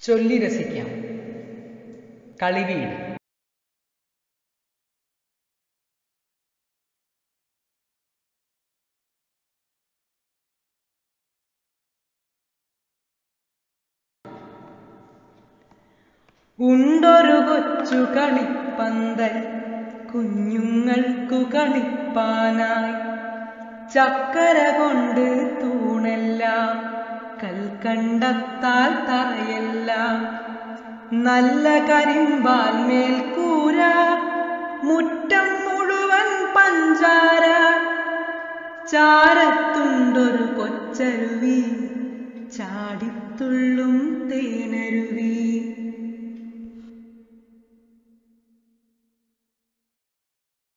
ചൊല്ലി രസിക്കാം കളിവീട് ഉണ്ടൊരു കൊച്ചു കളിപ്പന്തൽ കുഞ്ഞുങ്ങൾക്കു കളിപ്പാനായി ചക്കര കൊണ്ട് തൂണെല്ലാം കൽക്കണ്ടത്താൽ തറയെല്ലാം നല്ല കരിമ്പാൽ മേൽക്കൂര മുറ്റം മുഴുവൻ പഞ്ചാര ചാരത്തുണ്ടൊരു കൊച്ചരുവി ചാടിത്തുള്ളും തേനരുവി